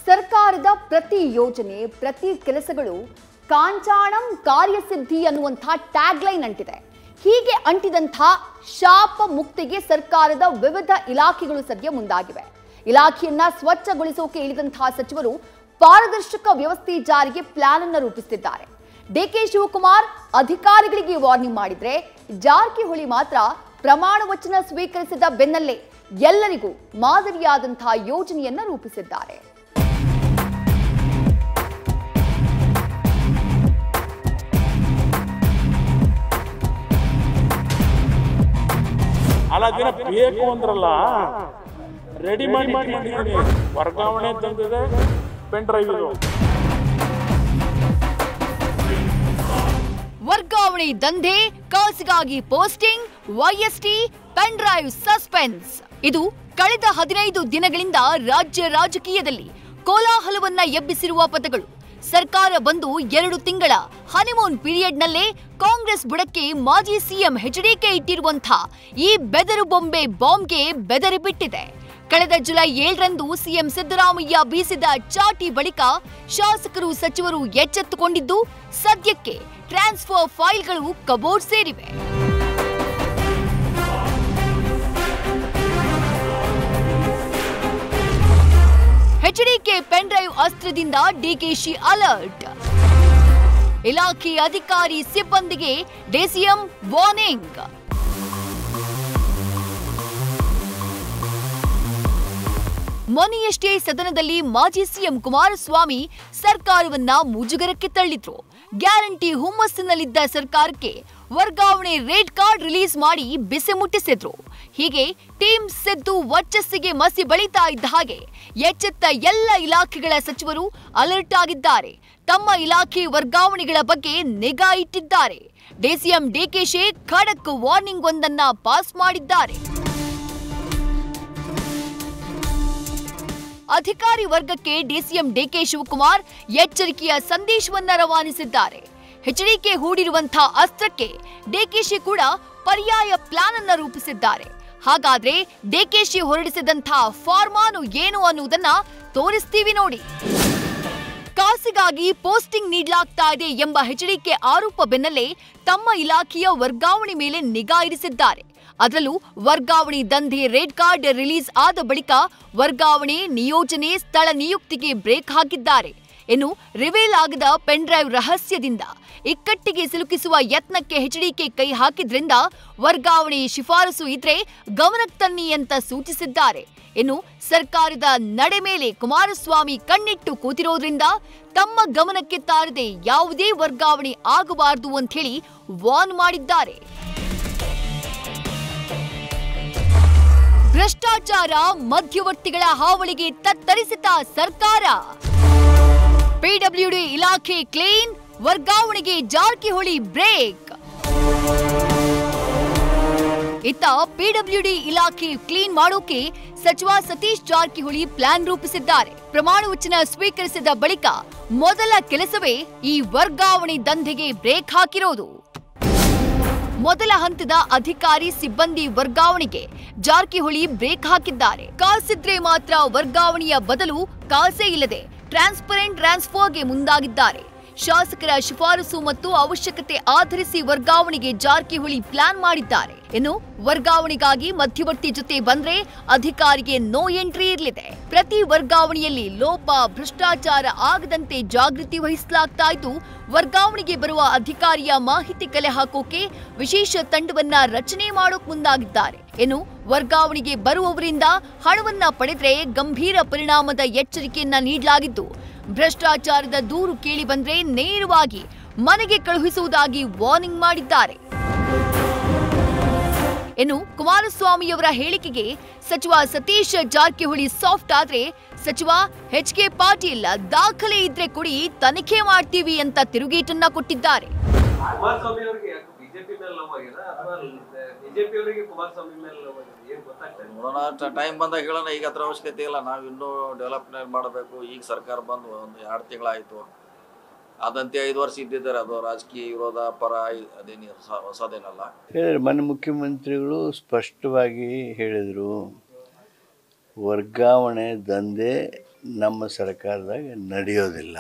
ಸರ್ಕಾರದ ಪ್ರತಿ ಯೋಜನೆ ಪ್ರತಿ ಕೆಲಸಗಳು ಕಾಂಚಾಣಂ ಕಾರ್ಯಸಿದ್ಧಿ ಅನ್ನುವಂಥ ಟ್ಯಾಗ್ಲೈನ್ ಅಂಟಿದೆ ಹೀಗೆ ಅಂಟಿದಂಥ ಶಾಪ ಮುಕ್ತಿಗೆ ಸರ್ಕಾರದ ವಿವಿಧ ಇಲಾಖೆಗಳು ಸದ್ಯ ಮುಂದಾಗಿವೆ ಇಲಾಖೆಯನ್ನ ಸ್ವಚ್ಛಗೊಳಿಸೋಕೆ ಇಳಿದಂತಹ ಸಚಿವರು ಪಾರದರ್ಶಕ ವ್ಯವಸ್ಥೆ ಜಾರಿಗೆ ಪ್ಲಾನ್ ಅನ್ನು ರೂಪಿಸುತ್ತಿದ್ದಾರೆ ಡಿಕೆ ಶಿವಕುಮಾರ್ ಅಧಿಕಾರಿಗಳಿಗೆ ವಾರ್ನಿಂಗ್ ಮಾಡಿದ್ರೆ ಜಾರಕಿಹೊಳಿ ಮಾತ್ರ ಪ್ರಮಾಣ ವಚನ ಸ್ವೀಕರಿಸಿದ ಬೆನ್ನಲ್ಲೇ ಎಲ್ಲರಿಗೂ ಮಾದರಿಯಾದಂತಹ ಯೋಜನೆಯನ್ನ ರೂಪಿಸಿದ್ದಾರೆ ಅಲ್ಲ ದಿನ ಬೇಕು ಅಂದ್ರಲ್ಲ ರೆಡಿ ಮಾಡಿ ಮಾಡಿದ್ದೀನಿ ವರ್ಗಾವಣೆ ತಂದಿದೆ ಪೆನ್ ಡ್ರೈವ್ ಇದು ವರ್ಗಾವಣೆ ದಂಧೆ ಕಾಸಿಗಾಗಿ posting YST pen drive suspense ಇದು ಕಳೆದ ಹದಿನೈದು ದಿನಗಳಿಂದ ರಾಜ್ಯ ರಾಜಕೀಯದಲ್ಲಿ ಕೋಲಾಹಲವನ್ನ ಎಬ್ಬಿಸಿರುವ ಪದಗಳು ಸರ್ಕಾರ ಬಂದು ಎರಡು ತಿಂಗಳ ಹನಿಮೂನ್ ಪೀರಿಯಡ್ನಲ್ಲೇ ಕಾಂಗ್ರೆಸ್ ಬುಡಕ್ಕೆ ಮಾಜಿ ಸಿಎಂ ಎಚ್ಡಿಕೆ ಇಟ್ಟಿರುವಂಥ ಈ ಬೆದರು ಬೊಂಬೆ ಬಾಂಬ್ಗೆ ಬೆದರಿ ಬಿಟ್ಟಿದೆ ಕಳೆದ ಜುಲೈ ಏಳರಂದು ಸಿಎಂ ಸಿದ್ದರಾಮಯ್ಯ ಬೀಸಿದ ಚಾಟಿ ಬಳಿಕ ಶಾಸಕರು ಸಚಿವರು ಎಚ್ಚೆತ್ತುಕೊಂಡಿದ್ದು ಸದ್ಯಕ್ಕೆ ಟ್ರಾನ್ಸ್ಫರ್ ಫೈಲ್ಗಳು ಕಬೋರ್ಡ್ ಸೇರಿವೆ ಎಚ್ಡಿಕೆ ಪೆನ್ ಡ್ರೈವ್ ಅಸ್ತ್ರದಿಂದ ಡಿಕೆಶಿ ಅಲರ್ಟ್ ಇಲಾಖೆ ಅಧಿಕಾರಿ ಸಿಬ್ಬಂದಿಗೆ ಡಿಸಿಎಂ ವಾರ್ನಿಂಗ್ ಮೊನ್ನೆಯಷ್ಟೇ ಸದನದಲ್ಲಿ ಮಾಜಿ ಸಿಎಂ ಕುಮಾರಸ್ವಾಮಿ ಸರ್ಕಾರವನ್ನ ಮುಜುಗರಕ್ಕೆ ತಳ್ಳಿದ್ರು ಗ್ಯಾರಂಟಿ ಹುಮ್ಮಸ್ಸಿನಲ್ಲಿದ್ದ ಸರ್ಕಾರಕ್ಕೆ ವರ್ಗಾವಣೆ ರೇಡ್ ಕಾರ್ಡ್ ರಿಲೀಸ್ ಮಾಡಿ ಬಿಸಿ ಮುಟ್ಟಿಸಿದ್ರು ಹೀಗೆ ಟೀಮ್ ಸಿದ್ದು ವರ್ಚಸ್ಸಿಗೆ ಮಸಿ ಬಳಿತಾ ಇದ್ದ ಹಾಗೆ ಎಚ್ಚೆತ್ತ ಎಲ್ಲ ಇಲಾಖೆಗಳ ಸಚಿವರು ಅಲರ್ಟ್ ಆಗಿದ್ದಾರೆ ತಮ್ಮ ಇಲಾಖೆ ವರ್ಗಾವಣೆಗಳ ಬಗ್ಗೆ ನಿಗಾ ಇಟ್ಟಿದ್ದಾರೆ ಡಿಸಿಎಂ ಡಿಕೆಶಿ ಖಡಕ್ ವಾರ್ನಿಂಗ್ ಒಂದನ್ನ ಪಾಸ್ ಮಾಡಿದ್ದಾರೆ ಅಧಿಕಾರಿ ವರ್ಗಕ್ಕೆ ಡಿಸಿಎಂ ಡಿಕೆ ಶಿವಕುಮಾರ್ ಎಚ್ಚರಿಕೆಯ ಸಂದೇಶವನ್ನ ರವಾನಿಸಿದ್ದಾರೆ ಎಚ್ಡಿಕೆ ಹೂಡಿರುವಂತಹ ಅಸ್ತ್ರಕ್ಕೆ ಡಿಕೆಶಿ ಕೂಡ ಪರ್ಯಾಯ ಪ್ಲಾನ್ ಅನ್ನ ರೂಪಿಸಿದ್ದಾರೆ ಹಾಗಾದ್ರೆ ಡಿಕೆಶಿ ಹೊರಡಿಸಿದಂತಹ ಫಾರ್ಮಾನು ಏನು ಅನ್ನುವುದನ್ನ ತೋರಿಸ್ತೀವಿ ನೋಡಿ ಕಾಸಿಗಾಗಿ ಪೋಸ್ಟಿಂಗ್ ನೀಡಲಾಗ್ತಾ ಇದೆ ಎಂಬ ಎಚ್ಡಿಕೆ ಆರೋಪ ಬೆನ್ನಲ್ಲೇ ತಮ್ಮ ಇಲಾಖೆಯ ವರ್ಗಾವಣೆ ಮೇಲೆ ನಿಗಾ ಇರಿಸಿದ್ದಾರೆ ಅದರಲ್ಲೂ ವರ್ಗಾವಣೆ ದಂಧೆ ರೆಡ್ ಕಾರ್ಡ್ ರಿಲೀಸ್ ಆದ ಬಳಿಕ ವರ್ಗಾವಣೆ ನಿಯೋಜನೆ ಸ್ಥಳ ನಿಯುಕ್ತಿಗೆ ಬ್ರೇಕ್ ಹಾಕಿದ್ದಾರೆ ಇನ್ನು ರಿವೀಲ್ ಆಗದ ಪೆನ್ ಡ್ರೈವ್ ರಹಸ್ಯದಿಂದ ಇಕ್ಕಟ್ಟಿಗೆ ಸಿಲುಕಿಸುವ ಯತ್ನಕ್ಕೆ ಎಚ್ಡಿಕೆ ಕೈ ಹಾಕಿದ್ರಿಂದ ವರ್ಗಾವಣೆ ಶಿಫಾರಸು ಇದ್ರೆ ಗಮನಕ್ಕೆ ತನ್ನಿ ಅಂತ ಸೂಚಿಸಿದ್ದಾರೆ ಇನ್ನು ಸರ್ಕಾರದ ನಡೆ ಮೇಲೆ ಕುಮಾರಸ್ವಾಮಿ ಕಣ್ಣಿಟ್ಟು ಕೂತಿರೋದ್ರಿಂದ ತಮ್ಮ ಗಮನಕ್ಕೆ ತಾರದೆ ಯಾವುದೇ ವರ್ಗಾವಣೆ ಆಗಬಾರದು ಅಂತ ಹೇಳಿ ವಾರ್ನ್ ಮಾಡಿದ್ದಾರೆ ಭ್ರಷ್ಟಾಚಾರ ಮಧ್ಯವರ್ತಿಗಳ ಹಾವಳಿಗೆ ತತ್ತರಿಸಿತ ಸರ್ಕಾರ ಪಿಡಬ್ಲ್ಯೂಡಿ ಇಲಾಖೆ ಕ್ಲೀನ್ ವರ್ಗಾವಣೆಗೆ ಜಾರಕಿಹೊಳಿ ಬ್ರೇಕ್ ಇತ್ತ ಪಿಡಬ್ಲ್ಯೂಡಿ ಇಲಾಖೆ ಕ್ಲೀನ್ ಮಾಡೋಕೆ ಸಚಿವ ಸತೀಶ್ ಜಾರಕಿಹೊಳಿ ಪ್ಲಾನ್ ರೂಪಿಸಿದ್ದಾರೆ ಪ್ರಮಾಣ ವಚನ ಸ್ವೀಕರಿಸಿದ ಬಳಿಕ ಮೊದಲ ಕೆಲಸವೇ ಈ ವರ್ಗಾವಣೆ ದಂಧೆಗೆ ಬ್ರೇಕ್ ಹಾಕಿರೋದು ಮೊದಲ ಹಂತದ ಅಧಿಕಾರಿ ಸಿಬ್ಬಂದಿ ವರ್ಗಾವಣೆಗೆ ಜಾರಕಿಹೊಳಿ ಬ್ರೇಕ್ ಹಾಕಿದ್ದಾರೆ ಕಾಸಿದ್ರೆ ಮಾತ್ರ ವರ್ಗಾವಣೆಯ ಬದಲು ಕಾಸೇ ಇಲ್ಲದೆ ಟ್ರಾನ್ಸ್ಪರೆಂಟ್ ಟ್ರಾನ್ಸ್ಫರ್ಗೆ ಮುಂದಾಗಿದ್ದಾರೆ ಶಾಸಕರ ಶಿಫಾರಸು ಮತ್ತು ಅವಶ್ಯಕತೆ ಆಧರಿಸಿ ವರ್ಗಾವಣೆಗೆ ಜಾರಕಿಹೊಳಿ ಪ್ಲಾನ್ ಮಾಡಿದ್ದಾರೆ ಇನ್ನು ವರ್ಗಾವಣೆಗಾಗಿ ಮಧ್ಯವರ್ತಿ ಜೊತೆ ಬಂದ್ರೆ ಅಧಿಕಾರಿಗೆ ನೋ ಎಂಟ್ರಿ ಇರಲಿದೆ ಪ್ರತಿ ವರ್ಗಾವಣೆಯಲ್ಲಿ ಲೋಪ ಭ್ರಷ್ಟಾಚಾರ ಆಗದಂತೆ ಜಾಗೃತಿ ವಹಿಸಲಾಗ್ತಾ ಇದ್ದು ವರ್ಗಾವಣೆಗೆ ಬರುವ ಅಧಿಕಾರಿಯ ಮಾಹಿತಿ ಕಲೆ ಹಾಕೋಕೆ ವಿಶೇಷ ತಂಡವನ್ನ ರಚನೆ ಮಾಡೋಕ್ ಮುಂದಾಗಿದ್ದಾರೆ ಇನ್ನು ವರ್ಗಾವಣೆಗೆ ಬರುವವರಿಂದ ಹಣವನ್ನ ಪಡೆದ್ರೆ ಗಂಭೀರ ಪರಿಣಾಮದ ಎಚ್ಚರಿಕೆಯನ್ನ ನೀಡಲಾಗಿದ್ದು ಭ್ರಷ್ಟಾಚಾರದ ದೂರು ಕೇಳಿ ಬಂದ್ರೆ ನೇರವಾಗಿ ಮನೆಗೆ ಕಳುಹಿಸುವುದಾಗಿ ವಾರ್ನಿಂಗ್ ಮಾಡಿದ್ದಾರೆ ಇನ್ನು ಕುಮಾರಸ್ವಾಮಿಯವರ ಹೇಳಿಕೆಗೆ ಸಚಿವ ಸತೀಶ್ ಜಾರಕಿಹೊಳಿ ಸಾಫ್ಟ್ ಆದ್ರೆ ಸಚಿವ ಎಚ್ ಕೆ ಪಾಟೀಲ್ ದಾಖಲೆ ಇದ್ರೆ ಕೊಡಿ ತನಿಖೆ ಮಾಡ್ತೀವಿ ಅಂತ ತಿರುಗೇಟನ್ನ ಕೊಟ್ಟಿದ್ದಾರೆ ಕುಮಾರಸ್ವಾಮಿ ಅವರಿಗೆ ಯಾಕೆ ಬಿಜೆಪಿ ಮೇಲೆ ಲವ್ ಆಗಿದೆ ಅಥವಾ ಬಿಜೆಪಿ ಅವರಿಗೆ ಕುಮಾರಸ್ವಾಮಿ ಮೇಲೆ ಲವ್ ಆಗಿದೆ ಏನ್ ಗೊತ್ತಾಗ್ತಾ ಇಲ್ಲ ನೋಡೋಣ ಟೈಮ್ ಬಂದಾಗ ಹೇಳೋಣ ಈಗ ಅದ್ರ ಅವಶ್ಯಕತೆ ಇಲ್ಲ ನಾವು ಇನ್ನೂ ಡೆವಲಪ್ಮೆಂಟ್ ಮಾಡಬೇಕು ಈಗ ಸರ್ಕಾರ ಬಂದು ಒಂದು ಎರಡು ತಿಂಗಳಾಯಿತು ಅದಂತೆ ಐದು ವರ್ಷ ಇದ್ದಿದ್ದಾರೆ ಅದು ರಾಜಕೀಯ ವಿರೋಧ ಪರ ಇ- ಅದೇನು ಹೊಸ- ಹೊಸದೇನಲ್ಲ ಹೇಳಿದ್ರು ಮನೆ ಮುಖ್ಯಮಂತ್ರಿಗಳು ಸ್ಪಷ್ಟವಾಗಿ ಹೇಳಿದರು ವರ್ಗಾವಣೆ ದಂಧೆ ನಮ್ಮ ಸರ್ಕಾರದಾಗ ನಡೆಯೋದಿಲ್ಲ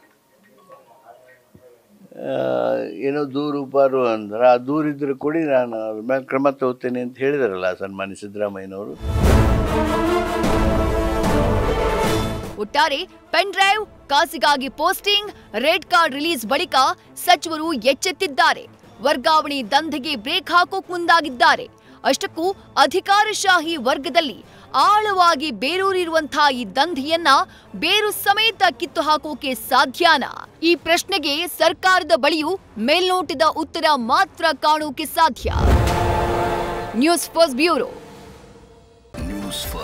ಆ, ಏನೋ ದೂರು ಪಾರು ಅಂದ್ರೆ ಆ ದೂರ ಇದ್ರೆ ಕೊಡಿ ನಾನು ಅದ್ರ ಮೇಲೆ ಕ್ರಮ ತಗೋತೇನೆ ಅಂತ ಹೇಳಿದಾರಲ್ಲ ಸನ್ಮಾನ್ಯ ಸಿದ್ದರಾಮಯ್ಯನವರು ಒಟ್ಟಾರೆ ಪೆನ್ ಡ್ರೈವ್ ಕಾಸಿಗಾಗಿ ಪೋಸ್ಟಿಂಗ್ ರೆಡ್ ಕಾರ್ಡ್ ರಿಲೀಸ್ ಬಳಿಕ ಸಚಿವರು ಎಚ್ಚೆತ್ತಿದ್ದಾರೆ ವರ್ಗಾವಣೆ ದಂಧೆಗೆ ಬ್ರೇಕ್ ಹಾಕೋಕ್ ಮುಂದಾಗಿದ್ದಾರೆ ಅಷ್ಟಕ್ಕೂ ಅಧಿಕಾರಶಾಹಿ ವರ್ಗದಲ್ಲಿ ಆಳವಾಗಿ ಬೇರೂರಿರುವಂತಹ ಈ ದಂಧೆಯನ್ನ ಬೇರು ಸಮೇತ ಕಿತ್ತು ಹಾಕೋಕೆ ಸಾಧ್ಯನಾ ಈ ಪ್ರಶ್ನೆಗೆ ಸರ್ಕಾರದ ಬಳಿಯೂ ಮೇಲ್ನೋಟದ ಉತ್ತರ ಮಾತ್ರ ಕಾಣೋಕೆ ಸಾಧ್ಯ news first bureau news first